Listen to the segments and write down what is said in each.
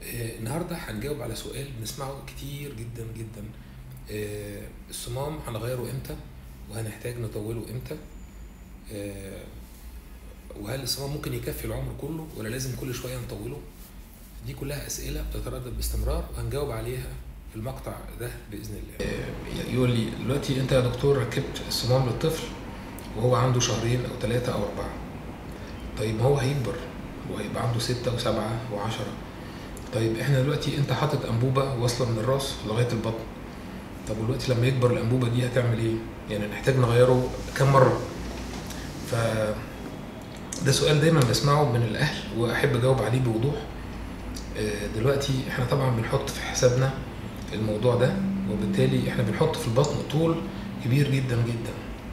آه، النهارده هنجاوب على سؤال بنسمعه كتير جدا جدا آه، الصمام هنغيره امتى وهنحتاج نطوله امتى آه، وهل الصمام ممكن يكفي العمر كله ولا لازم كل شويه نطوله دي كلها اسئله بتتردد باستمرار وهنجاوب عليها في المقطع ده باذن الله يقول لي دلوقتي انت يا دكتور ركبت الصمام للطفل وهو عنده شهرين او ثلاثه او اربعه طيب ما هو هيكبر وهيبقى عنده ستة وسبعة وعشرة طيب احنا دلوقتي انت حاطط انبوبة واصلة من الراس لغاية البطن طب دلوقتي لما يكبر الانبوبة دي هتعمل ايه؟ يعني نحتاج نغيره كم مرة؟ ف ده سؤال دايما بسمعه من الاهل واحب اجاوب عليه بوضوح آه، دلوقتي احنا طبعا بنحط في حسابنا الموضوع ده وبالتالي احنا بنحط في البطن طول كبير جدا جدا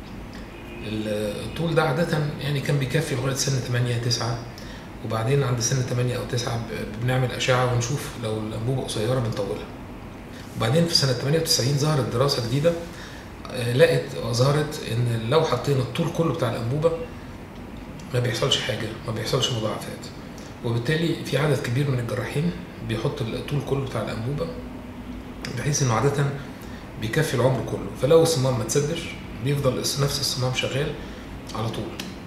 الطول ده عادة يعني كان بيكفي لغاية سن 8 9 وبعدين عند سن 8 أو 9 ب- بنعمل أشعة ونشوف لو الأنبوبة قصيرة بنطولها وبعدين في سنة 98 ظهرت دراسة جديدة آه، لقت ظهرت إن لو حطينا الطول كله بتاع الأنبوبة ما بيحصلش حاجة ما بيحصلش مضاعفات وبالتالي في عدد كبير من الجراحين بيحط الطول كله بتاع الأنبوبة بحيث إنه عادة بيكفي العمر كله فلو الصمام ما تسدش بيفضل نفس الصمام شغال على طول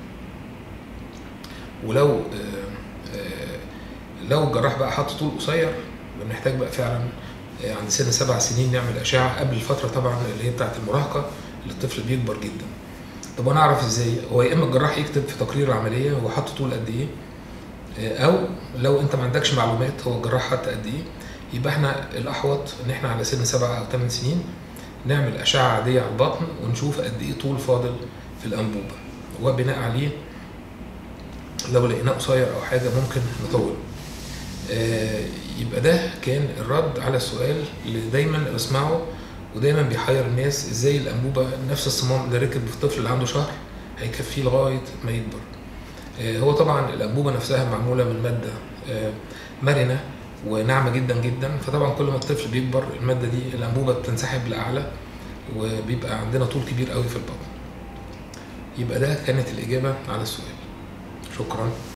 ولو آه، آه، لو الجراح بقى حط طول قصير بنحتاج بقى فعلا آه، عند سن سبع سنين نعمل اشعه قبل الفتره طبعا اللي هي بتاعه المراهقه اللي الطفل بيكبر جدا طب وانا اعرف ازاي هو يا اما الجراح يكتب في تقرير العمليه هو حط طول قد ايه آه، او لو انت ما عندكش معلومات هو الجراح حط قد ايه يبقى احنا الاحوط ان احنا على سن سبعة او ثمان سنين نعمل اشعه عاديه على البطن ونشوف قد ايه طول فاضل في الانبوبه وبناء عليه لو لقيناه قصير او حاجه ممكن نطول آه، يبقى ده كان الرد على السؤال اللي دايما بسمعه ودايما بيحير الناس ازاي الانبوبه نفس الصمام اللي ركب في الطفل اللي عنده شهر هيكفيه لغايه ما يكبر آه، هو طبعا الانبوبه نفسها معموله من ماده آه، مرنه وناعمه جدا جدا فطبعا كل ما الطفل بيكبر الماده دي الانبوبه بتنسحب لاعلى وبيبقى عندنا طول كبير قوي في البطن يبقى ده كانت الاجابه على السؤال شكرا